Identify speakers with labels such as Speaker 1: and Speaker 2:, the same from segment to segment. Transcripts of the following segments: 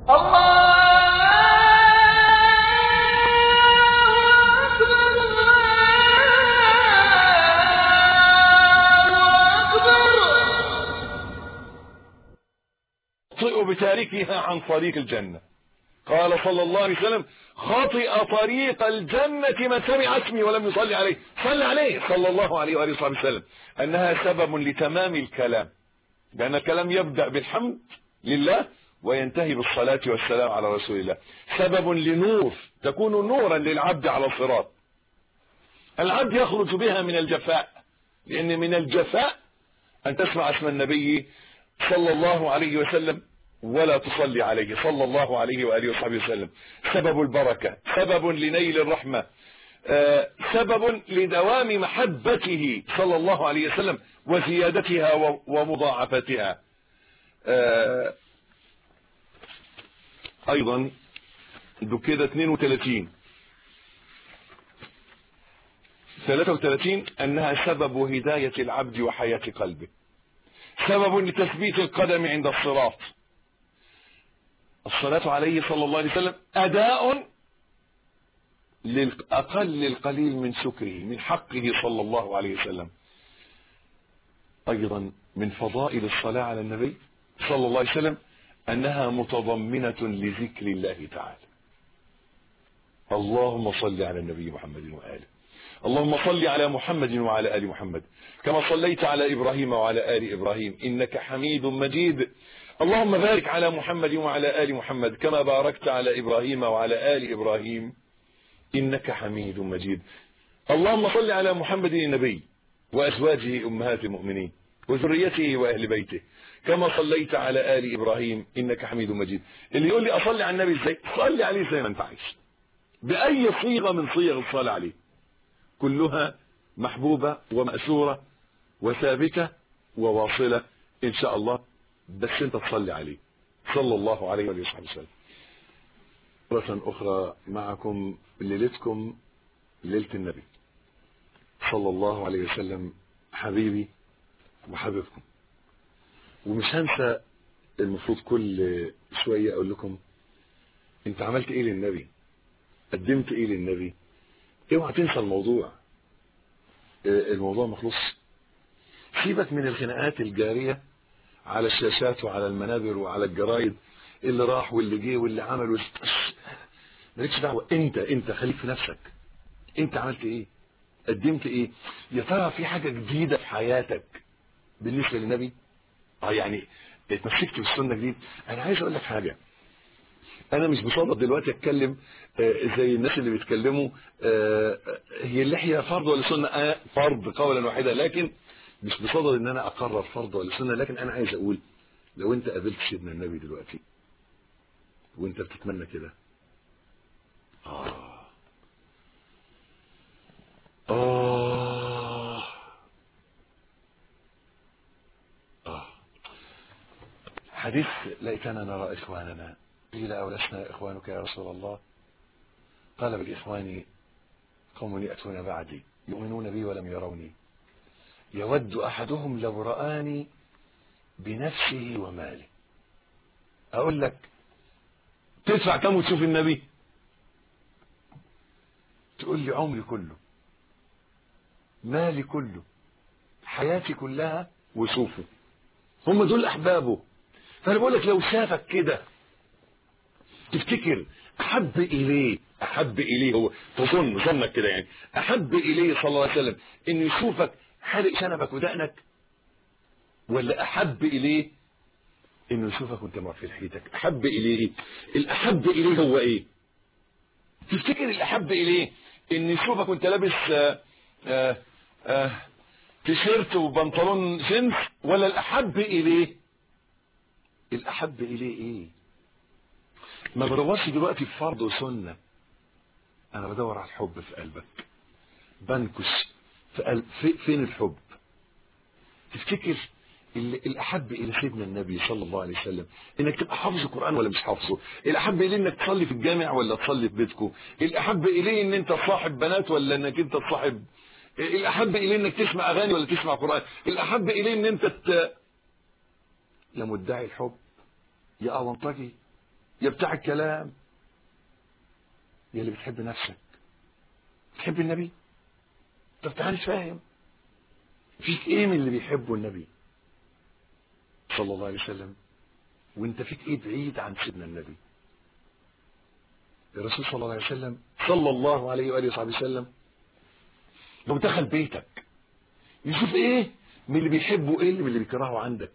Speaker 1: يخطئ بتاركها عن طريق الجنة قال صلى الله عليه وسلم خطئ طريق الجنة من سمع اسمي ولم يصلي عليه صلى عليه صلى الله عليه وآله وصحبه وسلم أنها سبب لتمام الكلام لأن الكلام يبدأ بالحمد لله وينتهي بالصلاة والسلام على رسول الله سبب لنور تكون نورا للعبد على الصراط العبد يخرج بها من الجفاء لأن من الجفاء أن تسمع اسم النبي صلى الله عليه وسلم ولا تصلي عليه صلى الله عليه وآله وصحبه وسلم سبب البركة سبب لنيل الرحمة آه سبب لدوام محبته صلى الله عليه وسلم وزيادتها ومضاعفتها آه ايضا كده 32 33 انها سبب هداية العبد وحياة قلبه سبب لتثبيت القدم عند الصراط الصلاة عليه صلى الله عليه وسلم أداء للأقل القليل من شكره من حقه صلى الله عليه وسلم أيضا من فضائل الصلاة على النبي صلى الله عليه وسلم أنها متضمنة لذكر الله تعالى اللهم صل على النبي محمد وآله اللهم صل على محمد وعلى آل محمد كما صليت على إبراهيم وعلى آل إبراهيم إنك حميد مجيد اللهم بارك على محمد وعلى آل محمد كما باركت على إبراهيم وعلى آل إبراهيم إنك حميد مجيد اللهم صل على محمد النبي وأزواجه أمهات المؤمنين وذريته وأهل بيته كما صليت على آل إبراهيم إنك حميد مجيد اللي يقول لي أصلي على النبي ازاي صلي عليه زي ما انت عايز بأي صيغة من صيغ الصلاة عليه كلها محبوبة ومأسورة وثابتة وواصلة إن شاء الله بس انت تصلي عليه صلى الله عليه وآله وسلم مرة أخرى معكم ليلتكم ليلة النبي صلى الله عليه وسلم حبيبي وحبيبكم ومش هنسى المفروض كل شوية أقول لكم أنت عملت إيه للنبي قدمت إيه للنبي اوعى تنسى الموضوع الموضوع مخلص سيبك من الخناقات الجارية على الشاشات وعلى المنابر وعلى الجرايد اللي راح واللي جه واللي عمل واللي مالكش دعوه انت انت خليك في نفسك انت عملت ايه قدمت ايه يا ترى في حاجه جديده في حياتك بالنسبه للنبي اه يعني اتمسكت بالسنه جديد انا عايز اقول لك حاجه انا مش بصدد دلوقتي اتكلم آه زي الناس اللي بيتكلموا آه هي اللحيه فرض ولا سنه آه فرض قولا واحدا لكن مش بصدد ان انا اقرر فرض ولا سنه لكن انا عايز اقول لو انت قابلت سيدنا النبي دلوقتي وانت بتتمنى كده آه آه آه حديث ليتنا نرى إخواننا قيل أولسنا إخوانك يا رسول الله قال بالإخوان قوم يأتون بعدي يؤمنون بي ولم يروني يود أحدهم لو رآني بنفسه وماله أقول لك تدفع كم وتشوف النبي تقول لي عمري كله مالي كله حياتي كلها وشوفه هم دول احبابه فانا بقول لك لو شافك كده تفتكر احب اليه احب اليه هو تظن ظنك كده يعني احب اليه صلى الله عليه وسلم انه يشوفك حالق شنبك ودقنك ولا احب اليه انه يشوفك وانت مرفع لحيتك احب اليه الاحب اليه هو ايه تفتكر الاحب اليه ان يشوفك وانت لابس آآ آآ آآ تيشيرت وبنطلون جينز ولا الاحب اليه الاحب اليه ايه ما بدورش دلوقتي في فرض وسنه انا بدور على الحب في قلبك بنكش في قلب في فين الحب تفتكر الاحب الى سيدنا النبي صلى الله عليه وسلم انك تبقى حافظ القران ولا مش حافظه الاحب اليه انك تصلي في الجامع ولا تصلي في بيتكم الاحب اليه ان انت تصاحب بنات ولا انك انت تصاحب الاحب اليه انك تسمع اغاني ولا تسمع قران الاحب اليه ان انت ت... يا مدعي الحب يا اونطجي يا بتاع الكلام يا اللي بتحب نفسك بتحب النبي طب تعالى فاهم فيك ايه من اللي بيحبه النبي صلى الله عليه وسلم وانت فيك ايه بعيد عن سيدنا النبي الرسول صلى الله عليه وسلم صلى الله عليه واله وصحبه وسلم لو دخل بيتك يشوف ايه من اللي بيحبه ايه اللي من اللي بيكرهه عندك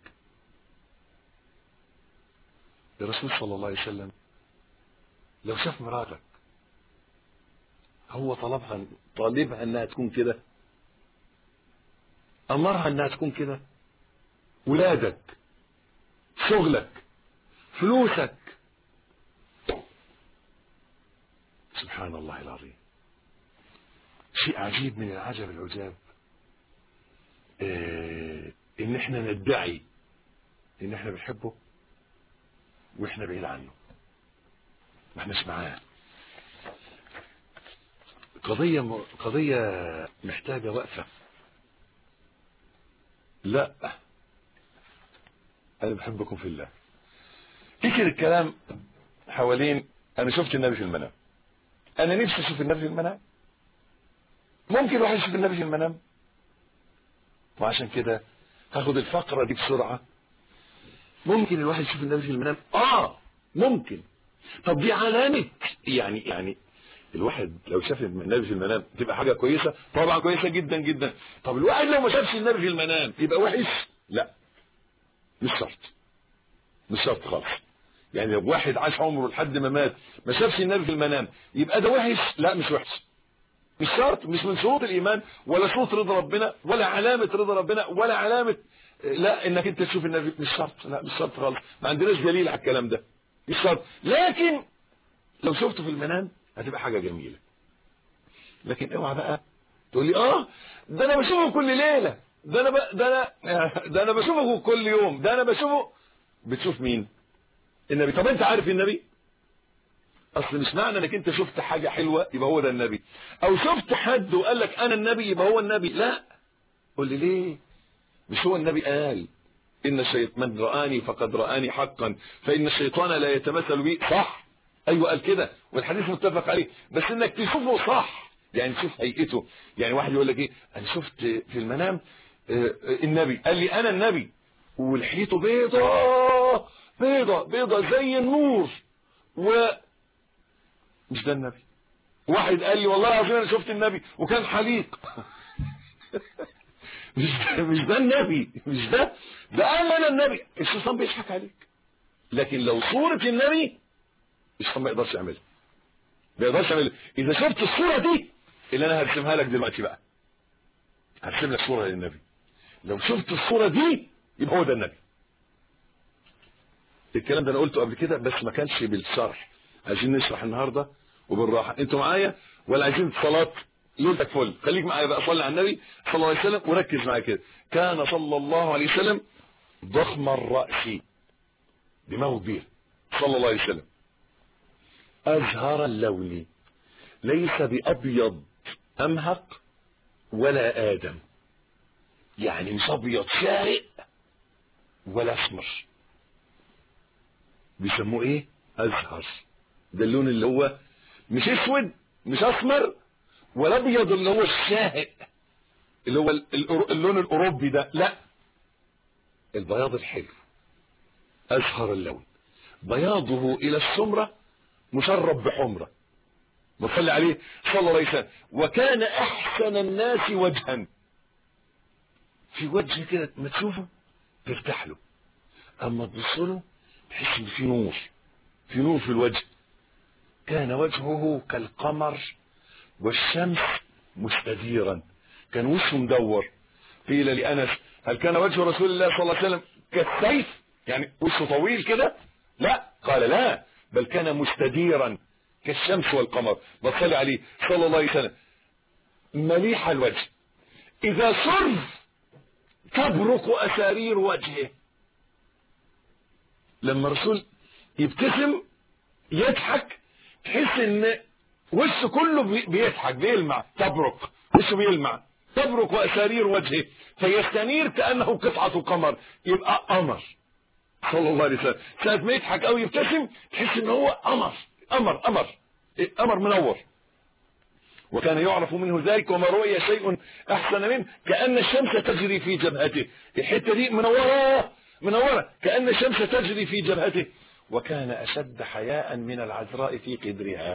Speaker 1: الرسول صلى الله عليه وسلم لو شاف مراتك هو طلبها طالبها انها تكون كده امرها انها تكون كده ولادك شغلك فلوسك سبحان الله العظيم شيء عجيب من العجب العجاب اه ان احنا ندعي ان احنا بنحبه واحنا بعيد عنه ما احناش معاه قضية م... قضية محتاجة وقفة لا انا بحبكم في الله كتير الكلام حوالين انا شفت النبي في المنام انا نفسي اشوف النبي في المنام ممكن الواحد يشوف النبي في المنام وعشان كده هاخد الفقرة دي بسرعة ممكن الواحد يشوف النبي في المنام اه ممكن طب دي علامة يعني يعني الواحد لو شاف النبي في المنام تبقى حاجة كويسة طبعا كويسة جدا جدا طب الواحد لو ما شافش النبي في المنام يبقى وحش لا مش شرط مش شرط خالص يعني لو واحد عاش عمره لحد ما مات ما شافش النبي في المنام يبقى ده وحش لا مش وحش مش شرط مش من شروط الايمان ولا شروط رضا ربنا ولا علامة رضا ربنا ولا علامة لا انك انت تشوف النبي مش شرط لا مش شرط خالص ما عندناش دليل على الكلام ده مش شرط لكن لو شفته في المنام هتبقى حاجة جميلة لكن اوعى بقى تقول لي اه ده انا بشوفه كل ليلة ده انا ب... ده انا ده انا بشوفه كل يوم ده انا بشوفه بتشوف مين النبي طب انت عارف النبي اصل مش معنى انك انت شفت حاجة حلوة يبقى هو ده النبي او شفت حد وقال لك انا النبي يبقى هو النبي لا قول لي ليه مش هو النبي قال ان الشيطان من رآني فقد رآني حقا فان الشيطان لا يتمثل بي صح ايوه قال كده والحديث متفق عليه بس انك تشوفه صح يعني تشوف هيئته يعني واحد يقول لك ايه انا شفت في المنام النبي قال لي انا النبي ولحيته بيضة بيضة بيضة زي النور و مش ده النبي واحد قال لي والله العظيم انا شفت النبي وكان حليق مش ده مش ده النبي مش ده ده قال انا النبي الشيطان بيضحك عليك لكن لو صورة النبي الشيطان ما يقدرش يعملها ما يقدرش يعملها اذا شفت الصورة دي اللي انا هرسمها لك دلوقتي بقى هرسم لك صورة للنبي لو شفت الصورة دي يبقى هو ده النبي الكلام ده انا قلته قبل كده بس ما كانش بالشرح عايزين نشرح النهارده وبالراحه انتوا معايا ولا عايزين صلاه ليلتك فل خليك معايا بقى صلي على النبي صلى الله عليه وسلم وركز معايا كده كان صلى الله عليه وسلم ضخم الراس دماغه كبير صلى الله عليه وسلم ازهر اللون ليس بابيض امهق ولا ادم يعني مش ابيض شارق ولا اسمر بيسموه ايه ازهر ده اللون اللي هو مش اسود مش اسمر ولا ابيض اللي هو الشاهق اللي هو اللون الاوروبي ده لا البياض الحلو ازهر اللون بياضه الى السمرة مشرب بحمرة وصلي عليه صلى الله عليه وسلم وكان احسن الناس وجها في وجه كده ما تشوفه ترتاح له اما تبص له تحس ان في نور في نور في الوجه كان وجهه كالقمر والشمس مستديرا كان وشه مدور قيل لأنس هل كان وجه رسول الله صلى الله عليه وسلم كالسيف يعني وشه طويل كده لا قال لا بل كان مستديرا كالشمس والقمر بصلي عليه صلى الله عليه وسلم مليح الوجه إذا سر تبرق أسارير وجهه لما الرسول يبتسم يضحك تحس ان وشه كله بيضحك بيلمع تبرق وشه بيلمع تبرق واسارير وجهه فيستنير كانه قطعه قمر يبقى قمر صلى الله عليه وسلم ساعة ما يضحك او يبتسم تحس ان هو قمر قمر قمر إيه، قمر منور وكان يعرف منه ذلك وما رؤي شيء احسن منه كأن الشمس تجري في جبهته الحتة دي منورة منورة كأن الشمس تجري في جبهته وكان اشد حياء من العذراء في قدرها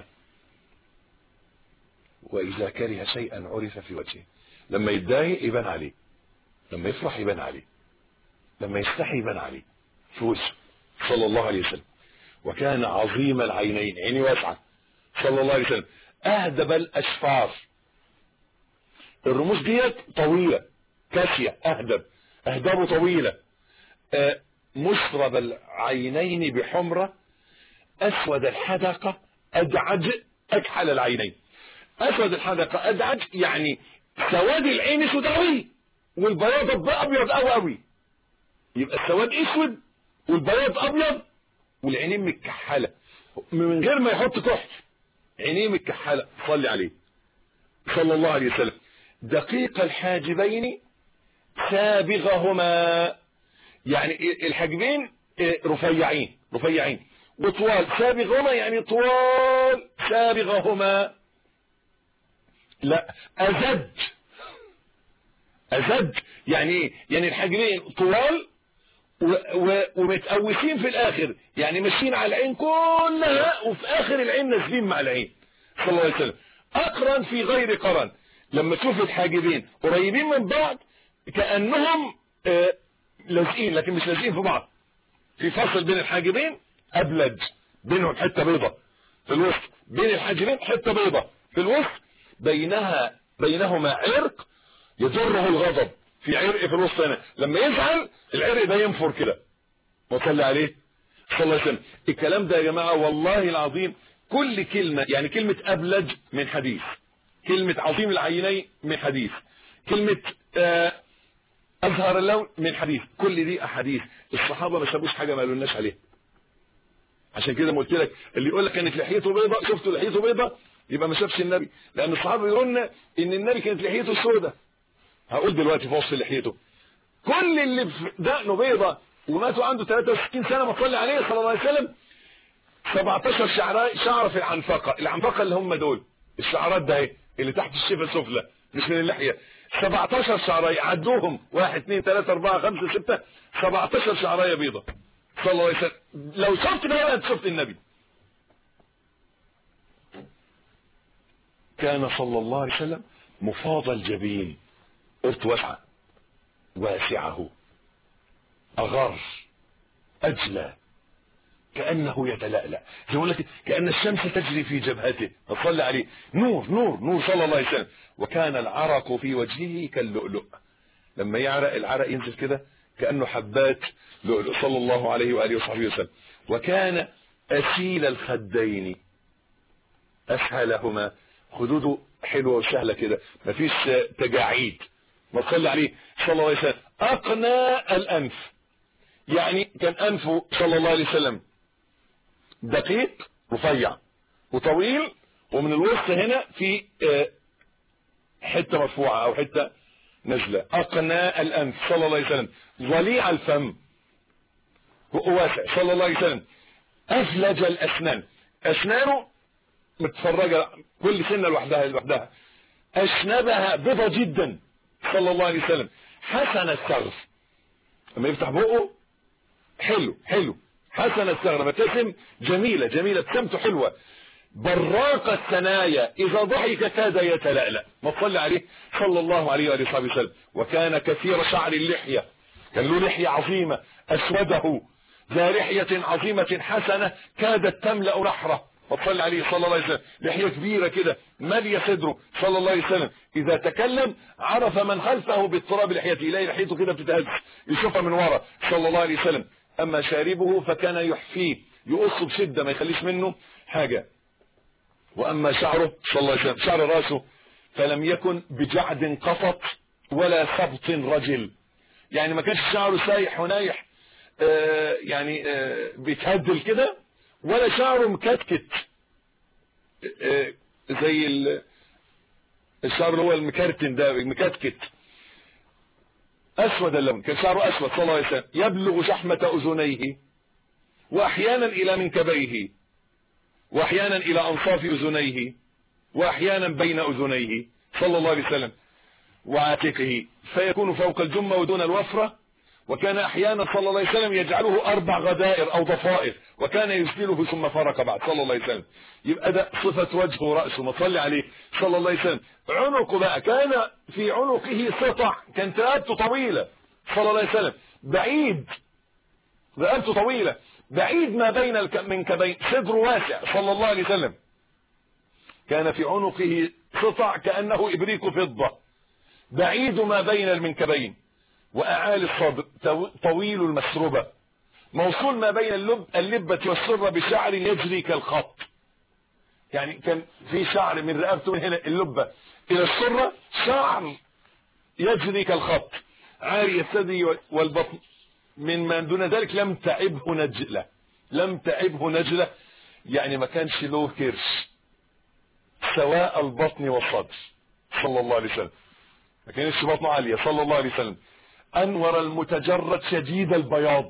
Speaker 1: واذا كره شيئا عرف في وجهه لما يتضايق يبان عليه لما يفرح يبان عليه لما يستحي يبان عليه في وجهه صلى الله عليه وسلم وكان عظيم العينين عيني واسعه صلى الله عليه وسلم اهدب الاشفار الرموش ديت طويله كاسيه اهدب اهدابه طويله آه، مشرب العينين بحمره اسود الحدقه ادعج اكحل العينين اسود الحدقه ادعج يعني سواد العين اسود قوي والبياض ابيض قوي قوي يبقى السواد اسود والبياض ابيض والعينين متكحله من غير ما يحط كحل عينيه متكحله صلي عليه صلى الله عليه وسلم دقيق الحاجبين سابغهما يعني الحاجبين رفيعين رفيعين وطوال سابغهما يعني طوال سابغهما لا أزج أزج يعني ايه يعني الحاجبين طوال و و ومتقوسين في الاخر يعني ماشيين على العين كلها وفي اخر العين نازلين مع العين صلى الله عليه وسلم اقرن في غير قرن لما تشوف الحاجبين قريبين من بعض كانهم آه لازقين لكن مش لازقين في بعض في فصل بين الحاجبين ابلج بينهم حته بيضه في الوسط بين الحاجبين حته بيضه في الوسط بينها بينهما عرق يجره الغضب في عرق في الوسط هنا لما يزعل العرق ده ينفر كده وصلي عليه صلى الله عليه وسلم الكلام ده يا جماعه والله العظيم كل كلمه يعني كلمه ابلج من حديث كلمه عظيم العينين من حديث كلمه آه ازهر اللون من حديث كل دي احاديث الصحابه ما سابوش حاجه ما قالولناش عليها عشان كده ما قلت لك اللي يقول لك كانت لحيته بيضاء شفتوا لحيته بيضاء يبقى ما شافش النبي لان الصحابه يقولوا لنا ان النبي كانت لحيته سوداء هقول دلوقتي في وصف لحيته كل اللي في دقنه بيضة وماتوا عنده 63 سنة ما صلي عليه صلى الله عليه وسلم 17 شعر شعر في العنفقة العنفقة اللي هم دول الشعرات ده اهي اللي تحت الشفة السفلى مش من اللحية 17 شعراية عدوهم 1 2 3 4 5 6 17 شعراية بيضة صلى الله عليه وسلم لو شفت ده انت شفت النبي كان صلى الله عليه وسلم مفاض الجبين قلت واسعة واسعه أغر أجلى كأنه يتلألأ زي لك كأن الشمس تجري في جبهته فصلى عليه نور نور نور صلى الله عليه وسلم وكان العرق في وجهه كاللؤلؤ لما يعرق العرق ينزل كده كأنه حبات لؤلؤ صلى الله عليه وآله وصحبه وسلم وكان أسيل الخدين أسهلهما خدوده حلوة وسهلة كده مفيش تجاعيد ما صلى عليه صلى الله عليه وسلم أقنى الأنف يعني كان أنفه صلى الله عليه وسلم دقيق رفيع وطويل ومن الوسط هنا في حتة مرفوعة أو حتة نزلة أقنى الأنف صلى الله عليه وسلم ضليع الفم واسع صلى الله عليه وسلم أفلج الأسنان أسنانه متفرجة كل سنة لوحدها لوحدها أشنبها بيضة جدا صلى الله عليه وسلم حسن السغف لما يفتح بقه حلو حلو حسن السغف ابتسم جميلة جميلة ابتسامته حلوة براق الثنايا إذا ضحك كاد يتلألأ ما تصلي عليه صلى الله عليه وآله وصحبه وسلم وكان كثير شعر اللحية كان له لحية عظيمة أسوده ذا لحية عظيمة حسنة كادت تملأ رحرة وصلي عليه صلى الله عليه وسلم لحية كبيرة كده مالية صدره صلى الله عليه وسلم إذا تكلم عرف من خلفه باضطراب لحيته يلاقي لحيته كده بتتهز يشوفها من ورا صلى الله عليه وسلم أما شاربه فكان يحفيه يقص بشدة ما يخليش منه حاجة وأما شعره صلى الله عليه وسلم شعر راسه فلم يكن بجعد قطط ولا سبط رجل يعني ما كانش شعره سايح ونايح آه يعني آه بيتهدل كده ولا شعره مكتكت آه زي الشعر اللي هو المكرتن ده مكتكت اسود اللون كان شعره اسود صلى الله عليه وسلم يبلغ شحمة اذنيه واحيانا الى منكبيه واحيانا الى انصاف اذنيه واحيانا بين اذنيه صلى الله عليه وسلم وعاتقه فيكون فوق الجمة ودون الوفرة وكان احيانا صلى الله عليه وسلم يجعله اربع غدائر او ضفائر وكان يسبله ثم فرق بعد صلى الله عليه وسلم يبقى ده صفة وجهه ورأسه ما صلي عليه صلى الله عليه وسلم عنقه بقى كان في عنقه سطع كانت رقبته طويلة صلى الله عليه وسلم بعيد رقبته طويلة بعيد ما بين المنكبين صدره واسع صلى الله عليه وسلم كان في عنقه سطع كأنه إبريق فضة بعيد ما بين المنكبين وأعالي الصدر طويل المسربة موصول ما بين اللب اللبة والسرة بشعر يجري كالخط يعني كان في شعر من رقبته من هنا اللبة إلى السرة شعر يجري كالخط عاري الثدي والبطن من ما دون ذلك لم تعبه نجلة لم تعبه نجلة يعني ما كانش له كرش سواء البطن والصدر صلى الله عليه وسلم ما كانش بطنه عالية صلى الله عليه وسلم انور المتجرد شديد البياض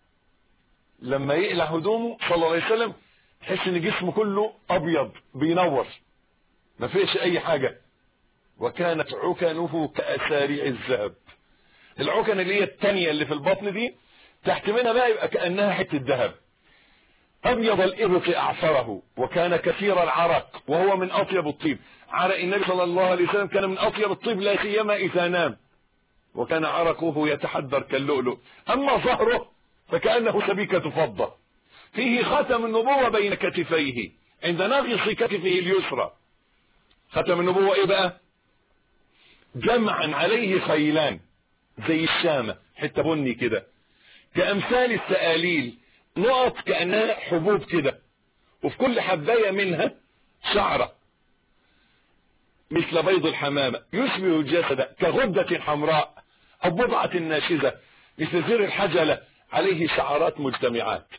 Speaker 1: لما يقلع هدومه صلى الله عليه وسلم تحس ان جسمه كله ابيض بينور ما فيش اي حاجة وكانت عكنه كاساريع الذهب العكن اللي هي التانية اللي في البطن دي تحت منها بقى يبقى كأنها حتة ذهب ابيض الابط اعفره وكان كثير العرق وهو من اطيب الطيب عرق النبي صلى الله عليه وسلم كان من اطيب الطيب لا سيما اذا نام وكان عرقه يتحدر كاللؤلؤ اما ظهره فكأنه سبيكة فضة فيه ختم النبوة بين كتفيه عند نغص كتفه اليسرى ختم النبوة ايه بقى جمعا عليه خيلان زي الشامة حتة بني كده كأمثال السآليل نقط كأنها حبوب كده وفي كل حباية منها شعرة مثل بيض الحمامة يشبه الجسد كغدة حمراء أو بضعة ناشزة مثل زر الحجلة عليه شعرات مجتمعات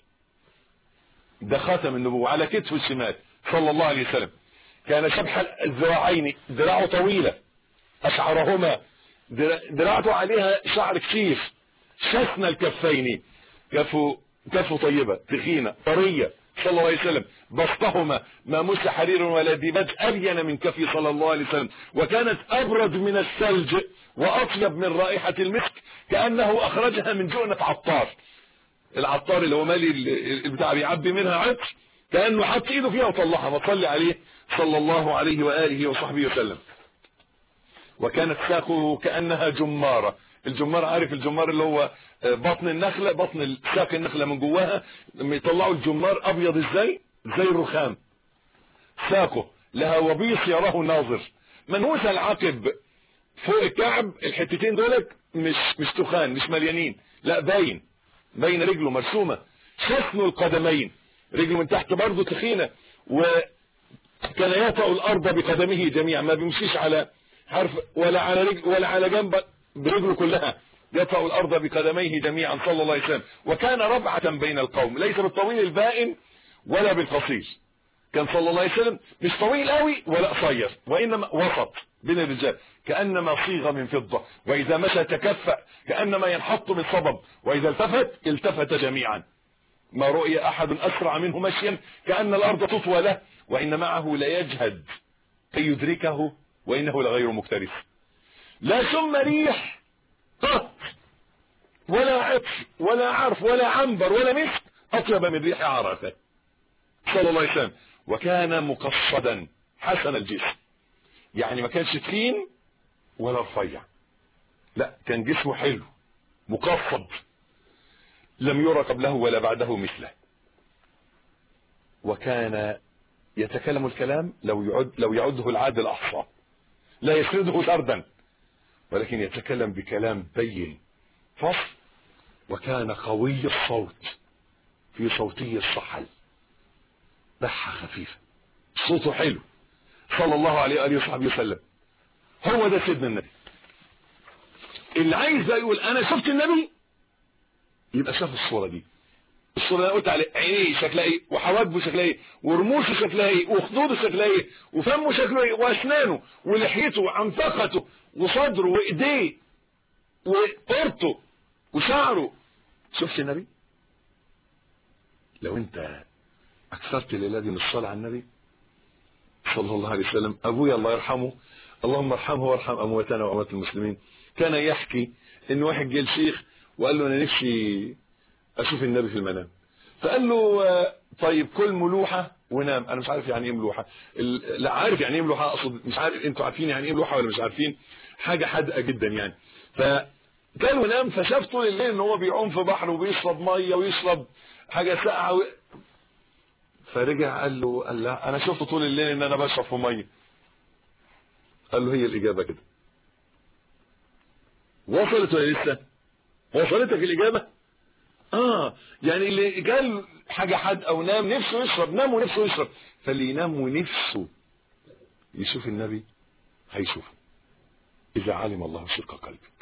Speaker 1: ده خاتم النبوة على كتفه الشمال صلى الله عليه وسلم كان شبح الذراعين ذراعه طويلة أشعرهما دراعته عليها شعر كثير شسن الكفين كفو كفو طيبة تخينة طرية صلى الله عليه وسلم بسطهما ما مس حرير ولا ديباج أبين من كفي صلى الله عليه وسلم وكانت أبرد من الثلج وأطيب من رائحة المسك كأنه أخرجها من جؤنة عطار العطار اللي هو مالي البتاع بيعبي منها عطر كأنه حط إيده فيها وطلعها وصلي عليه صلى الله عليه وآله وصحبه وسلم وكانت ساقه كأنها جمارة الجمار عارف الجمار اللي هو بطن النخلة بطن ساق النخلة من جواها لما يطلعوا الجمار ابيض ازاي زي الرخام ساقه لها وبيص يراه الناظر منهوس العقب فوق الكعب الحتتين دولك مش مش تخان مش مليانين لا باين باين رجله مرسومة شسن القدمين رجله من تحت برضه تخينة وكان يطأ الارض بقدمه جميعا ما بيمشيش على حرف ولا على رجل ولا على جنب برجله كلها يطأ الأرض بقدميه جميعا صلى الله عليه وسلم وكان ربعة بين القوم ليس بالطويل البائن ولا بالقصير كان صلى الله عليه وسلم مش طويل قوي ولا قصير وإنما وسط بين الرجال كأنما صيغ من فضة وإذا مشى تكفأ كأنما ينحط من صبب وإذا التفت التفت جميعا ما رؤي أحد أسرع منه مشيا كأن الأرض تطوى له وإن معه ليجهد كي يدركه وإنه لغير مكترث لا شم ريح قط ولا عطر ولا عرف ولا عنبر ولا مسك أطيب من ريح عرفة صلى الله عليه وسلم وكان مقصدا حسن الجسم يعني ما كانش تخين ولا رفيع لا كان جسمه حلو مقصد لم يرى قبله ولا بعده مثله وكان يتكلم الكلام لو يعد لو يعده العادل احصى لا يسرده سردا ولكن يتكلم بكلام بين فصل وكان قوي الصوت في صوته الصحل بحة خفيفة صوته حلو صلى الله عليه وآله وصحبه وسلم هو ده سيدنا النبي اللي عايز بقى يقول انا شفت النبي يبقى شاف الصورة دي الصورة اللي انا قلت عليه عينيه شكلها ايه وحواجبه شكلها ايه ورموشه شكلها ايه وخدوده شكلها ايه وفمه شكله ايه واسنانه ولحيته وعنفقته وصدره وايديه وقرطه وشعره شفت النبي لو انت اكثرت الليله دي من الصلاه على النبي صلى الله عليه وسلم ابويا الله يرحمه اللهم ارحمه وارحم امواتنا واموات المسلمين كان يحكي ان واحد جه الشيخ وقال له انا نفسي اشوف النبي في المنام فقال له آه، طيب كل ملوحه ونام انا مش عارف يعني ايه ملوحه ال- لا عارف يعني ايه ملوحه اقصد مش عارف انتوا عارفين يعني ايه ملوحه ولا مش عارفين حاجه حادقه جدا يعني فكان ونام فشاف طول الليل ان هو بيعوم في بحر وبيشرب ميه ويشرب حاجه ساقعه و... فرجع قال له قال لا انا شفت طول الليل ان انا بشرب في ميه قال له هي الاجابه كده وصلت ولا لسه وصلتك الاجابه اه يعني اللي قال حاجه حد او نام نفسه يشرب نام ونفسه يشرب فاللي ينام ونفسه يشوف النبي هيشوفه اذا علم الله صدق قلبك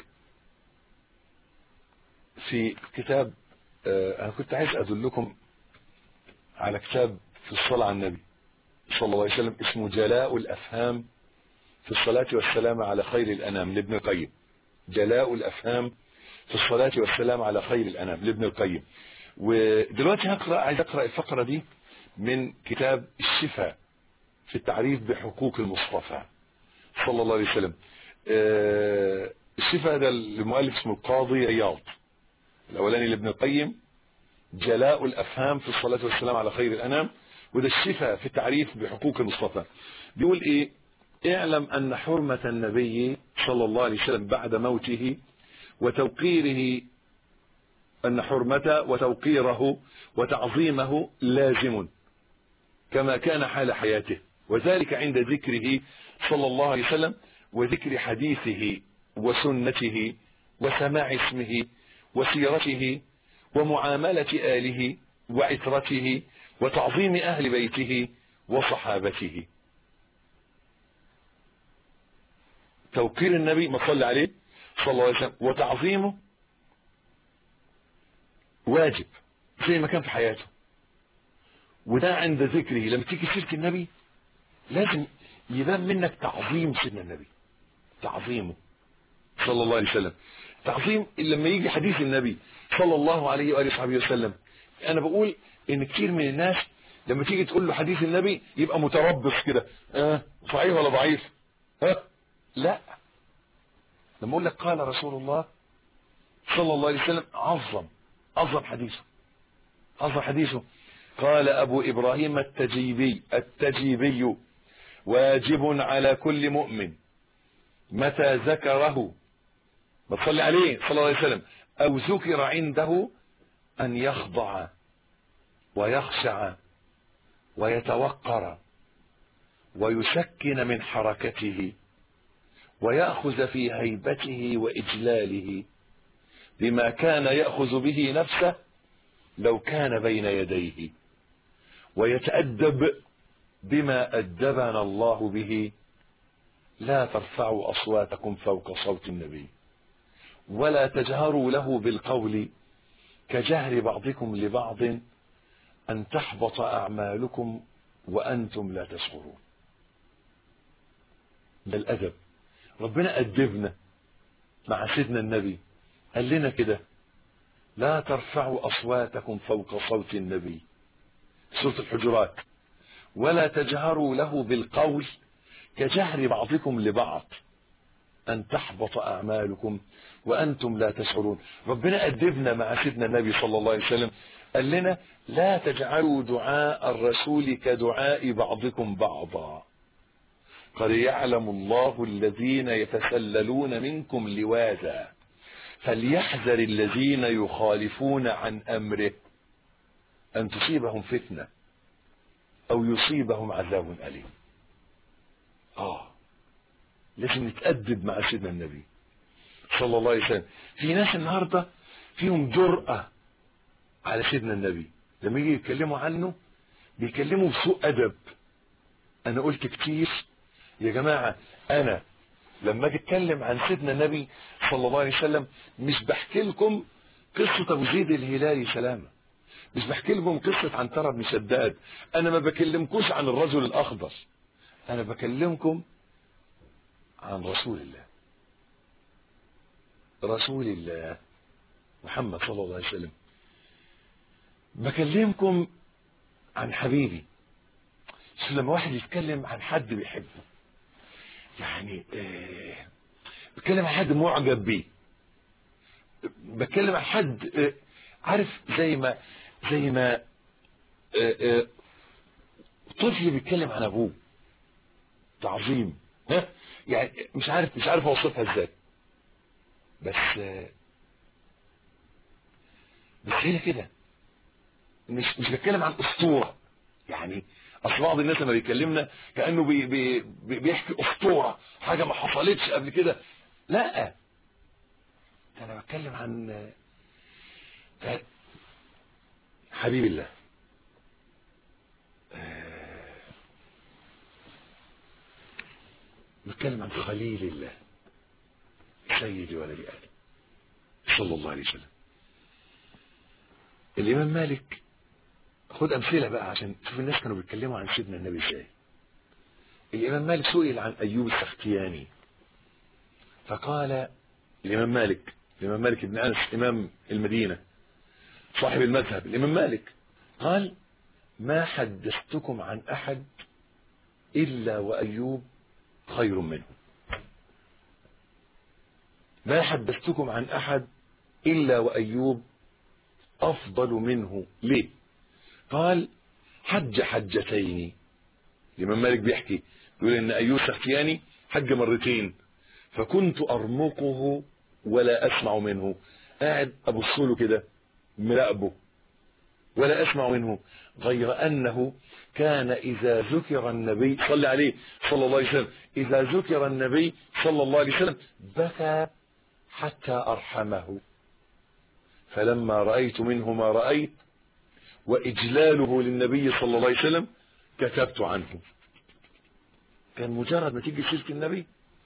Speaker 1: في كتاب آه انا كنت عايز ادلكم على كتاب في الصلاه على النبي صلى الله عليه وسلم اسمه جلاء الافهام في الصلاه والسلام على خير الانام لابن القيم جلاء الافهام في الصلاة والسلام على خير الأنام لابن القيم ودلوقتي هقرأ عايز أقرأ الفقرة دي من كتاب الشفاء في التعريف بحقوق المصطفى صلى الله عليه وسلم آه، الشفاء ده المؤلف اسمه القاضي عياض الأولاني لابن القيم جلاء الأفهام في الصلاة والسلام على خير الأنام وده الشفاء في التعريف بحقوق المصطفى بيقول إيه اعلم أن حرمة النبي صلى الله عليه وسلم بعد موته وتوقيره أن حرمته وتوقيره وتعظيمه لازم كما كان حال حياته وذلك عند ذكره صلى الله عليه وسلم وذكر حديثه وسنته وسماع اسمه وسيرته ومعاملة آله وعترته وتعظيم أهل بيته وصحابته توقير النبي ما صلى عليه صلى الله عليه وسلم وتعظيمه واجب زي ما كان في حياته وده عند ذكره لما تيجي سيره النبي لازم يبان منك تعظيم سيدنا النبي تعظيمه صلى الله عليه وسلم تعظيم لما يجي حديث النبي صلى الله عليه واله وصحبه وسلم انا بقول ان كتير من الناس لما تيجي تقول له حديث النبي يبقى متربص كده اه صحيح ولا ضعيف ها لا لما اقول لك قال رسول الله صلى الله عليه وسلم عظم عظم حديثه عظم حديثه قال ابو ابراهيم التجيبي التجيبي واجب على كل مؤمن متى ذكره بتصلي عليه صلى الله عليه وسلم او ذكر عنده ان يخضع ويخشع ويتوقر ويسكن من حركته ويأخذ في هيبته وإجلاله بما كان يأخذ به نفسه لو كان بين يديه ويتأدب بما أدبنا الله به لا ترفعوا أصواتكم فوق صوت النبي ولا تجهروا له بالقول كجهر بعضكم لبعض أن تحبط أعمالكم وأنتم لا تشعرون ده الأدب ربنا أدبنا مع سيدنا النبي قال لنا كده لا ترفعوا أصواتكم فوق صوت النبي سورة الحجرات ولا تجهروا له بالقول كجهر بعضكم لبعض أن تحبط أعمالكم وأنتم لا تشعرون ربنا أدبنا مع سيدنا النبي صلى الله عليه وسلم قال لنا لا تجعلوا دعاء الرسول كدعاء بعضكم بعضا قد يعلم الله الذين يتسللون منكم لواذا فليحذر الذين يخالفون عن امره ان تصيبهم فتنه او يصيبهم عذاب اليم اه لازم نتأدب مع سيدنا النبي صلى الله عليه وسلم في ناس النهارده فيهم جرأة على سيدنا النبي لما يجي يتكلموا عنه بيكلموا بسوء أدب أنا قلت كتير يا جماعة أنا لما أجي أتكلم عن سيدنا النبي صلى الله عليه وسلم مش بحكي لكم قصة أبو زيد الهلالي سلامة مش بحكي لكم قصة عنترة بن شداد أنا ما بكلمكوش عن الرجل الأخضر أنا بكلمكم عن رسول الله رسول الله محمد صلى الله عليه وسلم بكلمكم عن حبيبي شو لما واحد يتكلم عن حد بيحبه يعني آه بتكلم عن حد معجب بيه بتكلم عن حد آه عارف زي ما زي ما آه آه طفل بيتكلم عن ابوه تعظيم ها يعني مش عارف مش عارف اوصفها ازاي بس آه بس هي كده مش مش بتكلم عن اسطوره يعني اصل بعض الناس لما بيكلمنا كانه بي بي بي بيحكي اسطوره حاجه ما حصلتش قبل كده لا انا بتكلم عن حبيب الله بتكلم عن خليل الله سيد ولد ادم صلى الله عليه وسلم الامام مالك خد امثله بقى عشان تشوف الناس كانوا بيتكلموا عن سيدنا النبي ازاي الامام مالك سئل عن ايوب السختياني فقال الامام مالك الامام مالك بن انس امام المدينه صاحب المذهب الامام مالك قال ما حدثتكم عن احد الا وايوب خير منه ما حدثتكم عن احد الا وايوب افضل منه ليه قال حج حجتين الامام مالك بيحكي يقول ان ايوب سختياني حج مرتين فكنت ارمقه ولا اسمع منه قاعد ابص له كده مراقبه ولا اسمع منه غير انه كان اذا ذكر النبي صلى عليه صلى الله عليه وسلم اذا ذكر النبي صلى الله عليه وسلم بكى حتى ارحمه فلما رايت منه ما رايت واجلاله للنبي صلى الله عليه وسلم كتبت عنه كان مجرد ما تيجي سيره النبي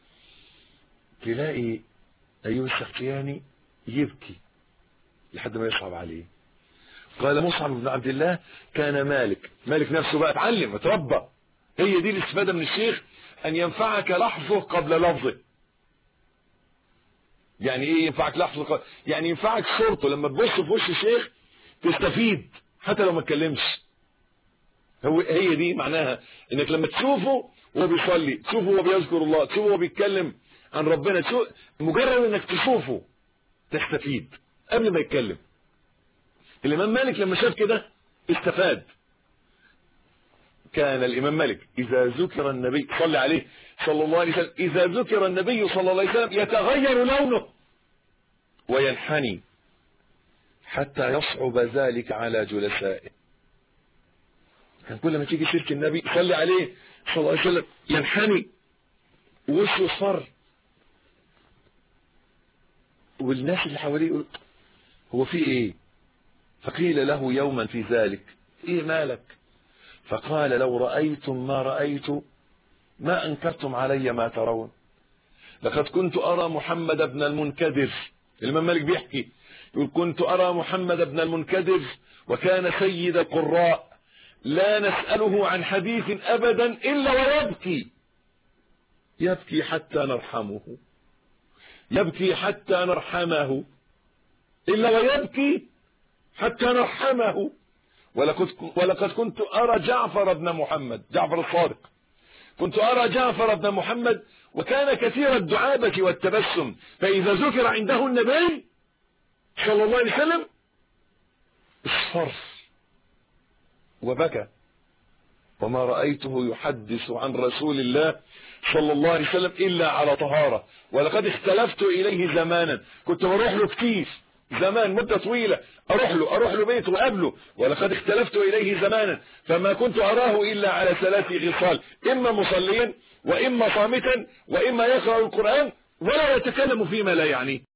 Speaker 1: تلاقي ايوب السختياني يبكي لحد ما يصعب عليه قال مصعب بن عبد الله كان مالك مالك نفسه بقى اتعلم اتربى هي دي الاستفادة من الشيخ ان ينفعك لحظه قبل لفظه يعني ايه ينفعك لحظه قبل يعني ينفعك صورته لما تبص في وش الشيخ تستفيد حتى لو ما اتكلمش هو هي دي معناها انك لما تشوفه وهو بيصلي تشوفه وهو بيذكر الله تشوفه وهو بيتكلم عن ربنا تشوف مجرد انك تشوفه تستفيد قبل ما يتكلم الامام مالك لما شاف كده استفاد كان الامام مالك اذا ذكر النبي صلى عليه صلى الله عليه وسلم اذا ذكر النبي صلى الله عليه وسلم يتغير لونه وينحني حتى يصعب ذلك على جلسائه كان كل ما تيجي سيره النبي صلى عليه صلى الله عليه وسلم ينحني وشه اصفر والناس اللي حواليه يقول هو في ايه فقيل له يوما في ذلك ايه مالك فقال لو رأيتم ما رأيت ما أنكرتم علي ما ترون لقد كنت أرى محمد بن المنكدر الإمام مالك بيحكي يقول كنت أرى محمد بن المنكدر وكان سيد القراء لا نسأله عن حديث أبدا إلا ويبكي يبكي حتى نرحمه يبكي حتى نرحمه إلا ويبكي حتى نرحمه ولقد, ولقد كنت أرى جعفر بن محمد جعفر الصادق كنت أرى جعفر بن محمد وكان كثير الدعابة والتبسم فإذا ذكر عنده النبي صلى الله عليه وسلم اصفر وبكى وما رأيته يحدث عن رسول الله صلى الله عليه وسلم إلا على طهارة ولقد اختلفت إليه زمانا كنت بروح له كتير زمان مدة طويلة أروح له أروح له بيته وقابله ولقد اختلفت إليه زمانا فما كنت أراه إلا على ثلاث خصال إما مصليا وإما صامتا وإما يقرأ القرآن ولا يتكلم فيما لا يعنيه